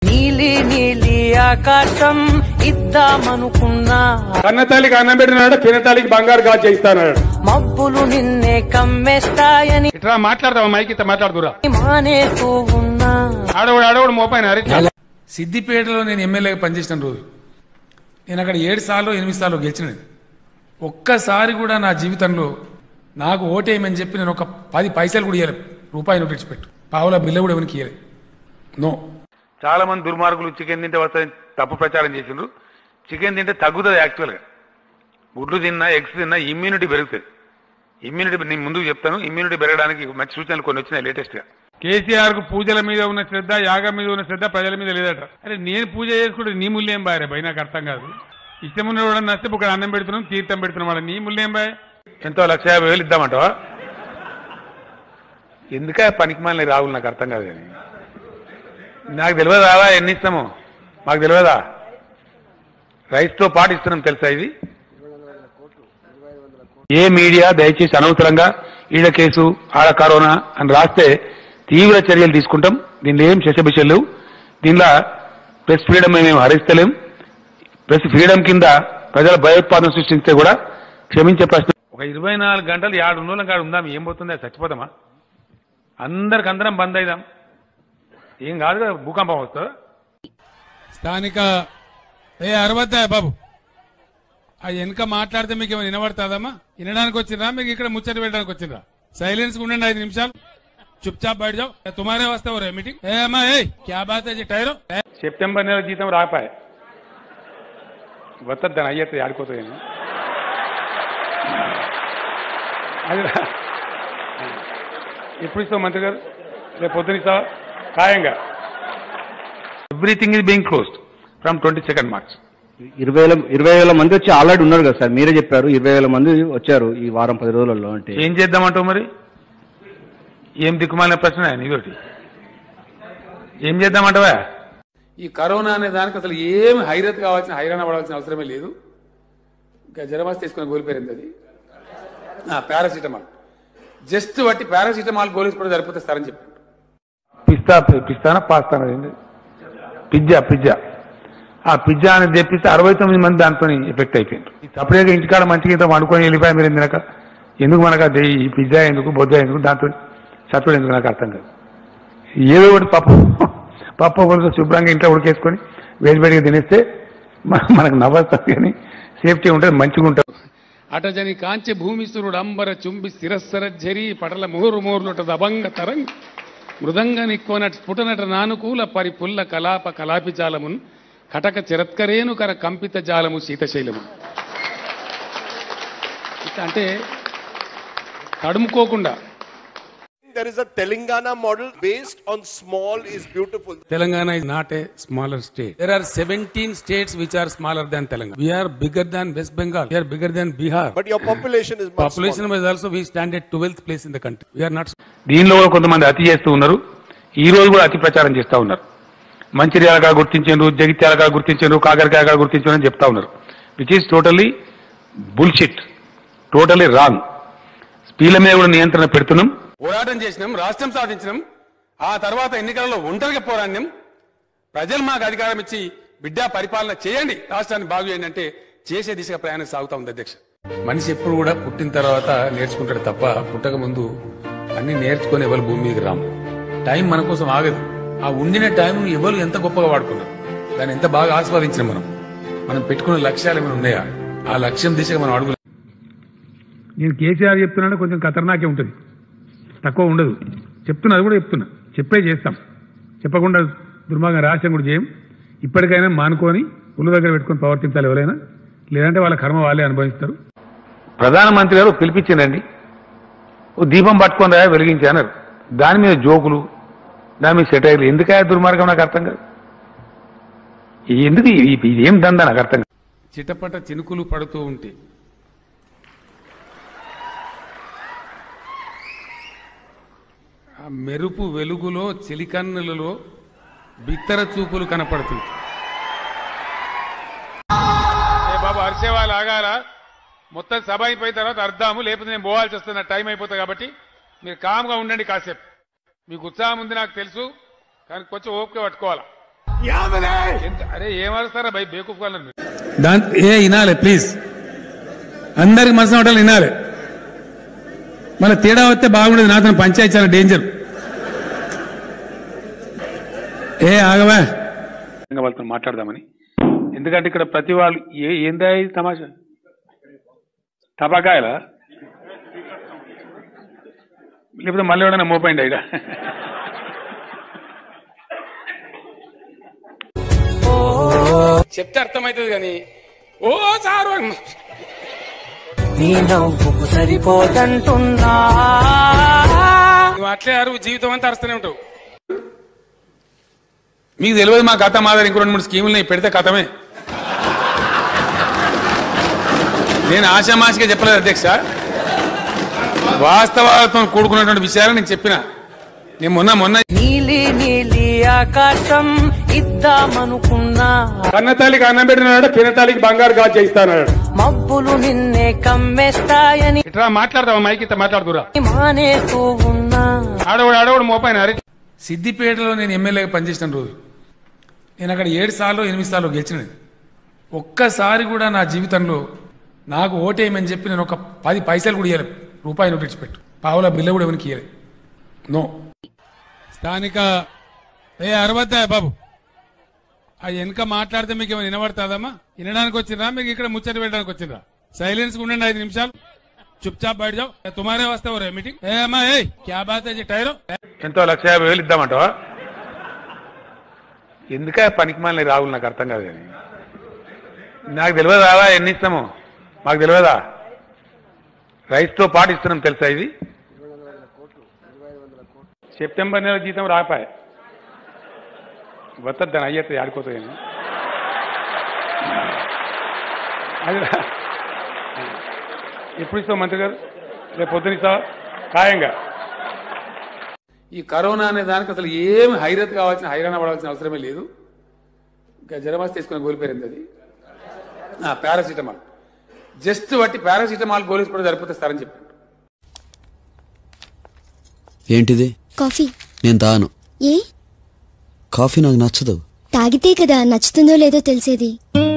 నీలి నీలి ఆకాశం ఇద్దామనుకున్నా కన్నతల్లికి అన్నం పెట్టినాడు పినతల్లికి బంగారు గాజు చేయిస్తాడు మబ్బులు నిన్నే కమ్మేస్తాయని ఇట్లా మాట్లాడతావా మైక్ ఇట్లా మాట్లాడుతురా మానేస్తూ ఉన్నా ఆడవాడు ఆడవాడు మోపైన అరే సిద్దిపేటలో నేను ఎమ్మెల్యేగా పనిచేసిన రోజు నేను అక్కడ ఏడు సార్లు ఎనిమిది సార్లు గెలిచినది ఒక్కసారి కూడా నా జీవితంలో నాకు ఓటేయమని చెప్పి నేను ఒక పది పైసలు కూడా ఇవ్వలేదు రూపాయి నోటు ఇచ్చిపెట్టు పావుల బిల్ల కూడా ఎవరికి ఇవ్వలేదు నో చాలా మంది దుర్మార్గులు చికెన్ తింటే వస్తాయని తప్పు ప్రచారం చేసిండ్రు చికెన్ తింటే తగ్గుతుంది యాక్చువల్గా గుడ్లు తిన్నా ఎగ్స్ తిన్నా ఇమ్యూనిటీ పెరుగుతుంది ఇమ్యూనిటీ నేను ముందుకు చెప్తాను ఇమ్యూనిటీ పెరగడానికి మంచి సూచనలు కొన్ని వచ్చినాయి లేటెస్ట్ గా కేసీఆర్ కు పూజల మీద ఉన్న శ్రద్ధ యాగం మీద ఉన్న శ్రద్ధ ప్రజల మీద లేదట అరే నేను పూజ చేసుకుంటే నీ ముల్లేం బాయ్ భయ నాకు అర్థం కాదు ఇష్టం ఉన్న వాడు నస్తే ఇక్కడ అన్నం పెడుతున్నాం తీర్థం పెడుతున్నాం వాడు నీ ముల్లేం బాయ్ ఎంతో లక్ష యాభై వేలు ఇద్దామంటావా ఎందుక పనికి మాలిన రావులు నాకు అర్థం కాదు కానీ నాకు తెలియదా అలా ఎన్ని ఇస్తాము మాకు తెలియదా రైస్తో పాటు ఇస్తున్నాం తెలుసా ఇది ఏ మీడియా దయచేసి అనవసరంగా ఈడ కేసు ఆడ కరోనా అని రాస్తే తీవ్ర చర్యలు తీసుకుంటాం దీనిలో ఏం శశబిషలు లేవు దీనిలో ప్రెస్ ఫ్రీడమ్ మేము హరిస్తలేం ప్రెస్ ఫ్రీడమ్ కింద ప్రజల భయోత్పాదన సృష్టిస్తే కూడా క్షమించే ప్రశ్న ఒక ఇరవై నాలుగు గంటలు ఏడు రోజుల కాడ ఉందాం ఏం పోతుందా చచ్చిపోతామా అందరికి అందరం బంద్ అయిదాం ఏం కాదు కదా భూకంపం వస్తుందా స్థానిక ఏ అరవద్దా బాబు ఆ వెనక మాట్లాడితే మీకు ఏమైనా వినబడుతుందమ్మా వినడానికి వచ్చిందా మీకు ఇక్కడ ముచ్చట పెట్టడానికి వచ్చిందా సైలెన్స్ ఉండండి ఐదు నిమిషాలు చుప్చాప్ బయట జాओ తుమారే వస్తే రే మీటింగ్ ఏ అమ్మా ఏ క్యా బాత్ है जी టైరో సెప్టెంబర్ నెల జీతం రాపాయ వస్తుంది దాని అయ్యేది ఆడిపోతుంది అది రా- ఎప్పుడు ఇస్తావు మంత్రి గారు రేపు పొద్దున ఇస్తావా ఖాయంగా everything is being closed from twenty second March ఇరవై వేల ఇరవై వేల మంది వచ్చి ఆల్రెడీ ఉన్నారు కదా సార్ మీరే చెప్పారు ఇరవై వేల మంది వచ్చారు ఈ వారం పది రోజులలో అంటే ఏం చేద్దామంటావు మరి ఏం దిక్కుమాలిన ప్రశ్న నీతోటి ఏం చేద్దామంటావా ఈ కరోనా అనే దానికి అసలు ఏమి హైరత్ కావాల్సిన హైరాణ పడాల్సిన అవసరమే లేదు ఇంకా జ్వరమాస్ తీసుకుని గోలిపోయింది అది పారాసిటమాల్ జస్ట్ బట్టి పారాసిటమాల్ గోలేసుకోవడం సరిపోతే సారని చెప్పాడు పిస్తా పిస్తానా పాస్తానా ఏంటి పిజ్జా పిజ్జా ఆ పిజ్జా అనేది తెప్పిస్తే అరవై తొమ్మిది మంది దాంతో ఎఫెక్ట్ అయిపోయింది సపరేట్గా ఇంటికాడ మంచిగా ఇంత వండుకొని వెళ్ళిపోయా మీరు తినక ఎందుకు మనకు అది ఈ పిజ్జా ఎందుకు బొజ్జ ఎందుకు దాంతో చప్పుడు ఎందుకు నాకు అర్థం కాదు ఏదో ఒకటి పప్పు పప్పు కొంచెం శుభ్రంగా ఇంట్లో ఉడికేసుకొని వేడి వేడిగా తినేస్తే మ- మనకు నవ్వుతుంది కానీ సేఫ్టీ ఉంటుంది మంచిగా ఉంటుంది అటజని కాంచె భూమిసురుడు అంబర చుంబి శిరస్సర జరి పటల మోరు మోర్లుట దబంగ తరంగ మృదంగ నిక్వనట్ స్ఫుటనట నానుకూల పరిపుల్ల కలాప కలాపి జాలమున్ కటక చిరత్కరేను కర కంపిత జాలము శీతశైలము ఇట్లా అంటే తడుముకోకుండా There is a Telangana model based on small is beautiful. Telangana is not a smaller state. There are 17 states which are smaller than Telangana. We are bigger than West Bengal. We are bigger than Bihar. But your population is much Population wise also we stand at 12th place in the country. We are not దీనిలో కూడా కొంతమంది అతి చేస్తూ ఉన్నారు ఈ రోజు కూడా అతి ప్రచారం చేస్తూ ఉన్నారు మంచిర్యాలగా గుర్తించారు జగిత్యాలగా గుర్తించారు కాకరకాయగా గుర్తించారు అని చెప్తా ఉన్నారు which is totally bullshit totally wrong స్పీల మీద కూడా నియంత్రణ పెడుతున్నాం పోరాటం చేసినాం రాష్ట్రం సాధించినాం ఆ తర్వాత ఎన్నికలలో ఒంటరిగా పోరాడినాం ప్రజలు మాకు అధికారం ఇచ్చి బిడ్డ పరిపాలన చేయండి రాష్ట్రాన్ని బాగు చేయండి అంటే చేసే దిశగా ప్రయాణం సాగుతా ఉంది అధ్యక్ష మనిషి ఎప్పుడు కూడా పుట్టిన తర్వాత నేర్చుకుంటాడు తప్ప పుట్టక ముందు అన్ని నేర్చుకొని ఎవరు భూమి మీదకి రాము టైం మన కోసం ఆగదు ఆ ఉండిన టైం ఎవరు ఎంత గొప్పగా వాడుకున్నారు దాన్ని ఎంత బాగా ఆస్వాదించినాం మనం మనం పెట్టుకున్న లక్ష్యాలు ఏమైనా ఉన్నాయా ఆ లక్ష్యం దిశగా మనం అడుగు నేను కేసీఆర్ చెప్తున్నాను కొంచెం ఖతర్నాకే ఉంటుంది తక్కువ ఉండదు చెప్తున్నా అది కూడా చెప్తున్నా చెప్పే చేస్తాం చెప్పకుండా దుర్మార్గం రహస్యం కూడా చేయం ఇప్పటికైనా మానుకొని పుల్ల దగ్గర పెట్టుకొని ప్రవర్తించాలి ఎవరైనా లేదంటే వాళ్ళ కర్మ వాళ్ళే అనుభవిస్తారు ప్రధానమంత్రి గారు పిలిపించిందండి ఓ దీపం పట్టుకొని రా వెలిగించి అన్నారు దాని మీద జోకులు దాని మీద సెటైర్లు ఎందుకే దుర్మార్గం నాకు అర్థం కాదు ఎందుకు ఇది- ఇది ఏం దందా నాకు అర్థం కాదు చిటపట చినుకులు పడుతూ ఉంటే ఆ మెరుపు వెలుగులో చిలికన్నులలో బిత్తర చూపులు కనపడుతుంది ఏ బాబు అరిసేవాళ్ళు ఆగాల మొత్తం సభ అయిపోయిన తర్వాత అర్ధాము లేకపోతే నేను పోవాల్సి వస్తుంది నా టైం అయిపోతుంది కాబట్టి మీరు కామ్గా ఉండండి కాసేపు మీకు ఉత్సాహం ఉంది నాకు తెలుసు కానీ కొంచెం ఓపిక పట్టుకోవాలా అరే ఏమరుస్తారా భయ్ బేకూఫ్ వాళ్ళని దాంతో ఏ వినాలి ప్లీజ్ అందరికి మనసు ఉండాలి వినాలి మళ్ళీ తేడా వస్తే బాగుండేది నాతో పంచాయతీ చాలా డేంజర్ ఏ ఆగవా వాళ్ళతో మాట్లాడదామని ఎందుకంటే ఇక్కడ ప్రతి వాళ్ళు ఏ ఏందా ఇది తమాషా టపాకాయల లేకపోతే మళ్ళీ ఎవడైనా మోపండి ఇక చెప్తే అర్థమవుతుంది కానీ ఓ సారు అని నీ నవ్వుకు సరిపోదంటున్నా నువ్వు అట్లే అరువు జీవితం అంతా అరుస్తూనే ఉంటావు మీకు తెలియదు మా కథ మాదిరి ఇంకో రెండు మూడు స్కీములు నేను పెడితే కథమే నేను ఆశామాషిగా చెప్పలేదు అధ్యక్ష వాస్తవాలతో కూడుకున్నటువంటి విషయాలు నేను చెప్పిన నేను మొన్న మొన్న నీలి నీలి ఆకాశం ఇద్దామనుకున్నా కన్నతల్లికి అన్నం పెట్టినాడు పినతల్లికి బంగారు గాజు చేయిస్తాడు మబ్బులు నిన్నే కమ్మేస్తాయని ఇట్లా మాట్లాడతావా మైక్ ఇట్లా మాట్లాడుతురా మానేస్తూ ఉన్నా ఆడవాడు ఆడవాడు మోపాయిన అరే సిద్దిపేటలో నేను ఎమ్మెల్యేగా పనిచేసిన రోజు నేను అక్కడ ఏడు సార్లు ఎనిమిది సార్లు గెలిచినది ఒక్కసారి కూడా నా జీవితంలో నాకు ఓటేయమని చెప్పి నేను ఒక పది పైసలు కూడా ఇవ్వలేదు రూపాయి నోటు ఇచ్చిపెట్టు పావుల బిల్ల కూడా ఎవరికి ఇవ్వలేదు నో స్థానిక ఏ అరవద్దా బాబు ఆ వెనక మాట్లాడితే మీకు ఏమైనా వినబడుతుందమ్మా వినడానికి వచ్చిందా మీకు ఇక్కడ ముచ్చట పెట్టడానికి వచ్చిందా సైలెన్స్ ఉండండి ఐదు నిమిషాలు చుప్చాప్ బయట జావ్ తుమారే వస్తే రే మీటింగ్ ఏ అమ్మా ఏ క్యా బాత్ హై టైరో ఎంతో లక్ష యాభై వేలు ఇద్దామంటావా ఎందుక పనికి మాలిన రావులు నాకు అర్థం కాదు కానీ నాకు తెలియదా ఎన్ని ఇస్తాము మాకు తెలియదా రైస్తో పాటు ఇస్తున్నాం తెలుసా ఇది సెప్టెంబర్ నెల జీతం రాపాయి వస్తుంది దాని అయ్యేది ఆడుకోతుంది అది రా- ఎప్పుడు ఇస్తావు మంత్రి గారు రేపు పొద్దున ఇస్తావా ఖాయంగా ఈ కరోనా అనే దానికి అసలు ఏమి హైరత్ కావాల్సిన హైరాణ పడాల్సిన అవసరమే లేదు ఇంకా జ్వరమాస్ తీసుకుని గోలిపోయింది అది పారాసిటమాల్ జస్ట్ బట్టి పారాసిటమాల్ గోలేసుకోవడం సరిపోతే సారని చెప్పాడు ఏంటిది కాఫీ నేను తాను ఏ కాఫీ నాకు నచ్చదు తాగితే కదా నచ్చుతుందో లేదో తెలిసేది